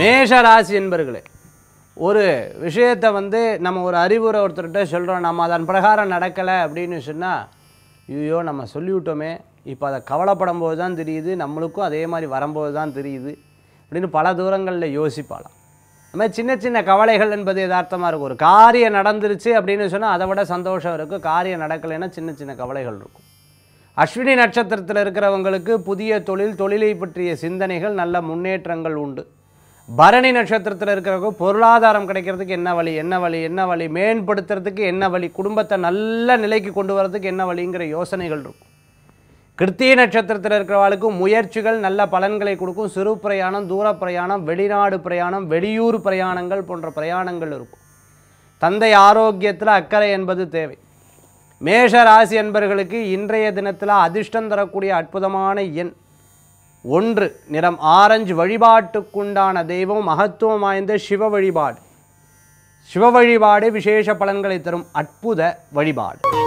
மேஷ ராசி என்பர்களே ஒரு விஷயத்தை வந்து நம்ம ஒரு அறிவுரை ஒருத்தர்கிட்ட சொல்கிறோம் நம்ம அதன் பிரகாரம் நடக்கலை அப்படின்னு சொன்னால் ஐயோ நம்ம சொல்லிவிட்டோமே இப்போ அதை கவலைப்படும் போது தான் தெரியுது நம்மளுக்கும் அதே மாதிரி வரும்போது தான் தெரியுது அப்படின்னு பல தூரங்களில் யோசிப்பாளாம் அது மாதிரி சின்ன சின்ன கவலைகள் என்பது யதார்த்தமாக இருக்கும் ஒரு காரியம் நடந்துருச்சு அப்படின்னு சொன்னால் அதை விட சந்தோஷம் இருக்கும் காரியம் நடக்கலைன்னா சின்ன சின்ன கவலைகள் இருக்கும் அஸ்வினி நட்சத்திரத்தில் இருக்கிறவங்களுக்கு புதிய தொழில் தொழிலை பற்றிய சிந்தனைகள் நல்ல முன்னேற்றங்கள் உண்டு பரணி நட்சத்திரத்தில் இருக்கிறவங்க பொருளாதாரம் கிடைக்கிறதுக்கு என்ன வழி என்ன வழி என்ன வழி மேம்படுத்துறதுக்கு என்ன வழி குடும்பத்தை நல்ல நிலைக்கு கொண்டு வரதுக்கு என்ன வழிங்கிற யோசனைகள் இருக்கும் கிருத்திய நட்சத்திரத்தில் இருக்கிறவர்களுக்கு முயற்சிகள் நல்ல பலன்களை கொடுக்கும் சிறு பிரயாணம் தூர பிரயாணம் வெளிநாடு பிரயாணம் வெளியூர் பிரயாணங்கள் போன்ற பிரயாணங்கள் இருக்கும் தந்தை ஆரோக்கியத்தில் அக்கறை என்பது தேவை மேஷ ராசி என்பர்களுக்கு இன்றைய தினத்தில் அதிர்ஷ்டம் தரக்கூடிய அற்புதமான எண் ஒன்று நிறம் ஆரஞ்சு வழிபாட்டுக்குண்டான தெய்வம் மகத்துவம் வாய்ந்த சிவ வழிபாடு சிவ வழிபாடு விசேஷ பலன்களை தரும் அற்புத வழிபாடு